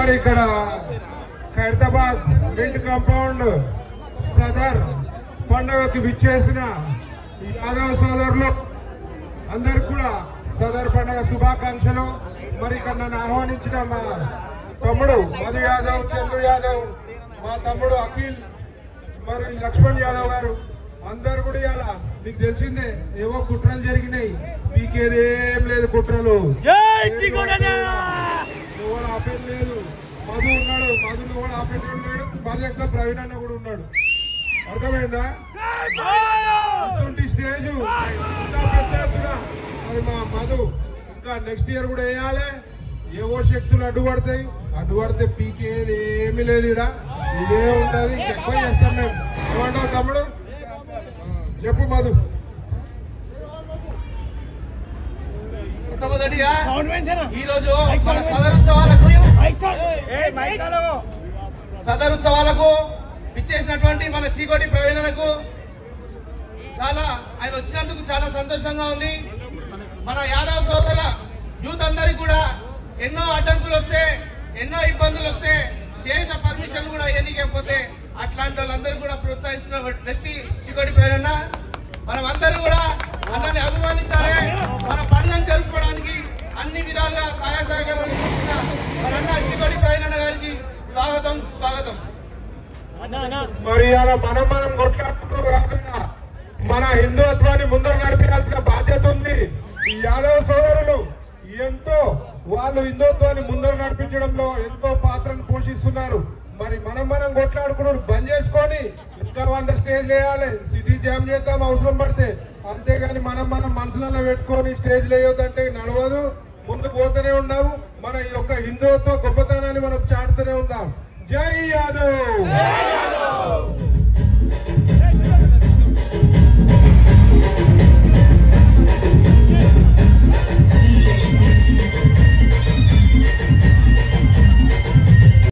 మరి ఇక్కడ Khairatabad mint compound Sadar పండుగకి విచ్చేసిన ఈ యాదవ్ సోదరులు అందరికి కూడా సదర్ పండుగ శుభాకాంక్షలు మరి ఇక్కడ నన్ను ఆహ్వానించిన మా తమ్ముడు మధు యాదవ్ చంద్రు యాదవ్ మా తమ్ముడు అఖిల్ మరి లక్ష్మణ్ యాదవ్ గారు అందరు కూడా ఇలా మీకు తెలిసిందే ఏవో కుట్రలు జరిగినాయి మీకేదేం లేదు కుట్రలు ఎవరు ఆపేది లేదు మధు ఉన్నాడు మధును కూడా ఆపేది లేడు మధు యొక్క ప్రవీణ్ అన్న కూడా ఉన్నాడు అర్థమైందా ఇటువంటి స్టేజ్ ఇంకా పెద్ద ఎత్తున మరి మా మధు ఇంకా నెక్స్ట్ ఇయర్ కూడా వేయాలి ఏవో శక్తులు అడ్డుపడతాయి అడ్డుపడితే పీకేది ఏమీ లేదు ఇక్కడ ఇదే ఉంటది ఎక్కువ చేస్తాం మేము ఏమంటావు తమ్ముడు ఆ, చెప్పు మధు మొట్టమొదటిగా ఈ రోజు మన సదరుత్సవాలకు సదరుత్సవాలకు పిచ్చేసినటువంటి మన చీకోటి ప్రవీణులకు చాలా ఆయన వచ్చినందుకు చాలా సంతోషంగా ఉంది మన యాదవ్ సోదర యూత్ అందరికి కూడా ఎన్నో అడ్డంకులు వస్తే ఎన్నో ఇబ్బందులు వస్తే స్టేజ్ పర్మిషన్ కూడా ఎన్నికపోతే అట్లాంటి వాళ్ళందరూ కూడా ప్రోత్సహిస్తున్న వ్యక్తి చీకోటి ప్రవీణ మనం అందరూ కూడా అన్నని అభిమానించాలి మన పండుగను జరుపుకోవడానికి అన్ని విధాలుగా సహాయ సహకారాలు ఇస్తున్న మన అన్న చీకోటి ప్రవీణ గారికి స్వాగతం స్వాగతం మరి అలా మనం మనం కొట్లాడుతూ కాకుండా మన హిందుత్వాన్ని ముందర నడిపించాల్సిన బాధ్యత ఉంది ఈ యాదవ సోదరులు ఎంతో వాళ్ళు హిందుత్వాన్ని ముందర నడిపించడంలో ఎంతో పాత్రను పోషిస్తున్నారు మరి మనం మనం కొట్లాడుకున్నాడు బంద్ చేసుకొని ఇంకా వంద స్టేజ్ వేయాలి సిటీ జామ్ చేద్దాం అవసరం పడితే అంతేగాని మనం మనం మనసులలో పెట్టుకొని స్టేజ్ వేయొద్దంటే నడవదు ముందు పోతూనే ఉన్నాము మన యొక్క హిందుత్వ గొప్పతనాన్ని మనం చాటుతూనే ఉందాం జై యాదవ్